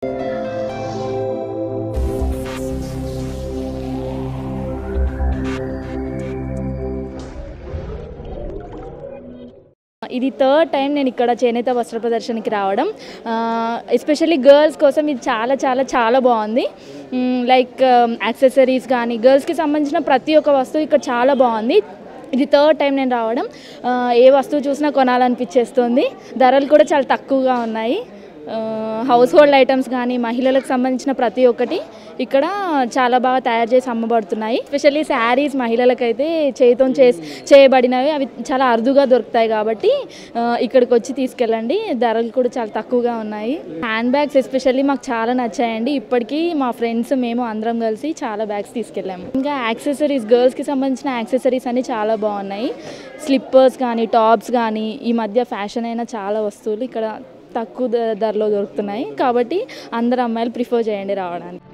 ఇది third time నేను ఇక్కడ చేనేత వస్త్ర ప్రదర్శనకి రావడం ఎస్పెషల్లీ గర్ల్స్ కోసం ఇది చాలా చాలా చాలా బాగుంది లైక్ యాక్సెసరీస్ కానీ గర్ల్స్కి సంబంధించిన ప్రతి ఒక్క వస్తువు ఇక్కడ చాలా బాగుంది ఇది థర్డ్ టైం నేను రావడం ఆ, ఏ వస్తువు చూసినా కొనాలనిపించేస్తుంది ధరలు కూడా చాలా తక్కువగా ఉన్నాయి హౌస్ హోల్డ్ ఐటమ్స్ కానీ మహిళలకు సంబంధించిన ప్రతి ఒక్కటి ఇక్కడ చాలా బాగా తయారు చేసి అమ్మబడుతున్నాయి ఎస్పెషల్లీ శారీస్ మహిళలకైతే చేతితో చేసి చేయబడినవి అవి చాలా అరుదుగా దొరుకుతాయి కాబట్టి ఆ, ఇక్కడికి వచ్చి తీసుకెళ్ళండి ధరలు కూడా చాలా తక్కువగా ఉన్నాయి హ్యాండ్ బ్యాగ్స్ ఎస్పెషల్లీ మాకు చాలా నచ్చాయండి ఇప్పటికీ మా ఫ్రెండ్స్ మేము అందరం కలిసి చాలా బ్యాగ్స్ తీసుకెళ్ళాము ఇంకా యాక్సెసరీస్ గర్ల్స్కి సంబంధించిన యాక్సెసరీస్ అన్ని చాలా బాగున్నాయి స్లిప్పర్స్ కానీ టాప్స్ కానీ ఈ మధ్య ఫ్యాషన్ అయిన చాలా వస్తువులు ఇక్కడ తక్కువ ధ- ధరలో దొరుకుతున్నాయి కాబట్టి అందరు అమ్మాయిలు ప్రిఫర్ చేయండి రావడానికి